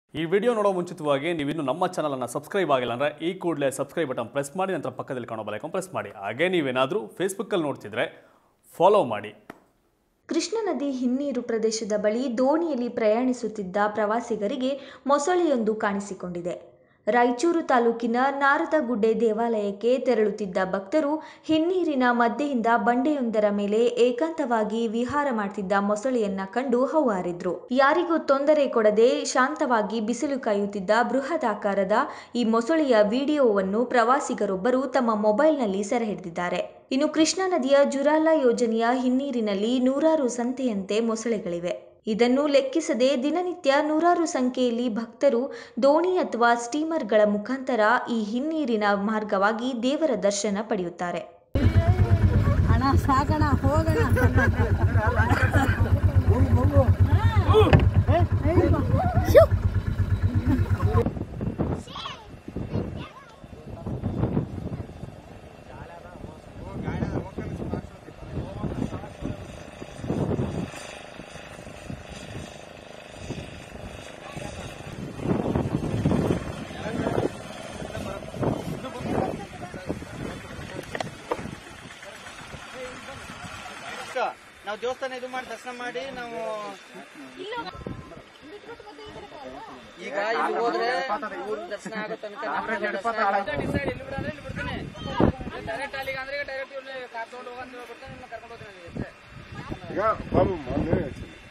ಈ ವಿಡಿಯೋ ನೋಡೋ ಮುಂಚಿತವಾಗಿ ನೀವಿನ್ನು ನಮ್ಮ ಚಾನಲನ್ನು ಸಬ್ಸ್ಕ್ರೈಬ್ ಆಗಿಲ್ಲ ಅಂದರೆ ಈ ಕೂಡಲೇ ಸಬ್ಸ್ಕ್ರೈಬ್ ಬಟನ್ ಪ್ರೆಸ್ ಮಾಡಿ ನಂತರ ಪಕ್ಕದಲ್ಲಿ ಕಾಣೋ ಬಲೈಕನ್ ಪ್ರೆಸ್ ಮಾಡಿ ಹಾಗೆ ನೀವೇನಾದರೂ ಫೇಸ್ಬುಕ್ಕಲ್ಲಿ ನೋಡ್ತಿದ್ರೆ ಫಾಲೋ ಮಾಡಿ ಕೃಷ್ಣ ನದಿ ಹಿನ್ನೀರು ಪ್ರದೇಶದ ಬಳಿ ದೋಣಿಯಲ್ಲಿ ಪ್ರಯಾಣಿಸುತ್ತಿದ್ದ ಪ್ರವಾಸಿಗರಿಗೆ ಮೊಸಳೆಯೊಂದು ಕಾಣಿಸಿಕೊಂಡಿದೆ ರಾಯಚೂರು ತಾಲೂಕಿನ ನಾರದಗುಡ್ಡೆ ದೇವಾಲಯಕ್ಕೆ ತೆರಳುತ್ತಿದ್ದ ಭಕ್ತರು ಹಿನ್ನೀರಿನ ಮಧ್ಯೆಯಿಂದ ಬಂಡೆಯೊಂದರ ಮೇಲೆ ಏಕಾಂತವಾಗಿ ವಿಹಾರ ಮಾಡ್ತಿದ್ದ ಮೊಸಳೆಯನ್ನ ಕಂಡು ಹೌಹಾರಿದ್ರು ಯಾರಿಗೂ ತೊಂದರೆ ಕೊಡದೆ ಶಾಂತವಾಗಿ ಬಿಸಿಲು ಕಾಯುತ್ತಿದ್ದ ಬೃಹದಾಕಾರದ ಈ ಮೊಸಳೆಯ ವಿಡಿಯೋವನ್ನು ಪ್ರವಾಸಿಗರೊಬ್ಬರು ತಮ್ಮ ಮೊಬೈಲ್ನಲ್ಲಿ ಸೆರೆ ಹಿಡಿದಿದ್ದಾರೆ ಇನ್ನು ಕೃಷ್ಣಾ ನದಿಯ ಜುರಾಲ ಯೋಜನೆಯ ಹಿನ್ನೀರಿನಲ್ಲಿ ನೂರಾರು ಸಂತೆಯಂತೆ ಮೊಸಳೆಗಳಿವೆ ಇದನ್ನು ಲೆಕ್ಕಿಸದೆ ದಿನನಿತ್ಯ ನೂರಾರು ಸಂಖ್ಯೆಯಲ್ಲಿ ಭಕ್ತರು ದೋಣಿ ಅಥವಾ ಸ್ಟೀಮರ್ಗಳ ಮುಖಾಂತರ ಈ ಹಿನ್ನೀರಿನ ಮಾರ್ಗವಾಗಿ ದೇವರ ದರ್ಶನ ಪಡೆಯುತ್ತಾರೆ ಅಣ್ಣ ಸಾಕಣ ಹೋಗೋಣ ನಾವು ದೇವಸ್ಥಾನ ಇದು ಮಾಡಿ ದರ್ಶನ ಮಾಡಿ ನಾವು ಈಗ ಇಲ್ಲಿ ಹೋದ್ರೆ ಊರ್ ದರ್ಶನ ಆಗೋ ತನಕ ನಮ್ಗೆ ದರ್ಶನ ಆಗಲ್ಲ. ಈಗ ಬಾಬು ಮೊನ್ನೆ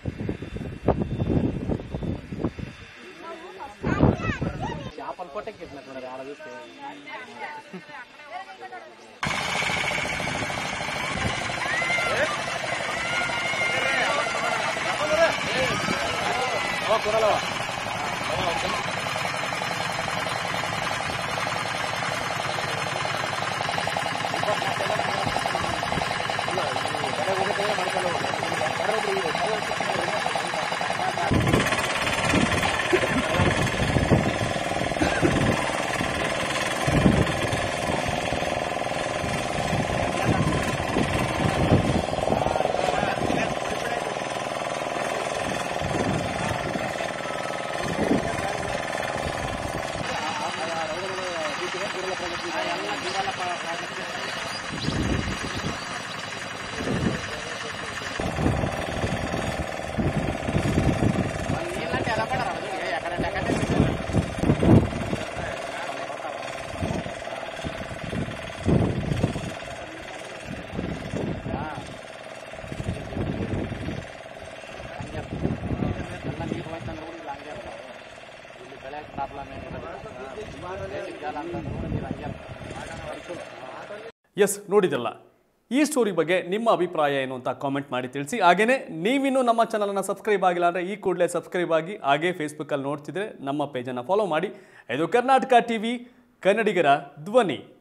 ಎಸ್ ನೋಡಿದ್ರಲ್ಲ ಈ ಸ್ಟೋರಿ ಬಗ್ಗೆ ನಿಮ್ಮ ಅಭಿಪ್ರಾಯ ಏನು ಅಂತ ಕಾಮೆಂಟ್ ಮಾಡಿ ತಿಳಿಸಿ ಹಾಗೆಯೇ ನೀವಿನ್ನೂ ನಮ್ಮ ಚಾನಲನ್ನು ಸಬ್ಸ್ಕ್ರೈಬ್ ಆಗಿಲ್ಲ ಅಂದರೆ ಈ ಕೂಡಲೇ ಸಬ್ಸ್ಕ್ರೈಬ್ ಆಗಿ ಹಾಗೇ ಫೇಸ್ಬುಕ್ಕಲ್ಲಿ ನೋಡ್ತಿದ್ರೆ ನಮ್ಮ ಪೇಜನ್ನು ಫಾಲೋ ಮಾಡಿ ಇದು ಕರ್ನಾಟಕ ಟಿ ವಿ ಕನ್ನಡಿಗರ ಧ್ವನಿ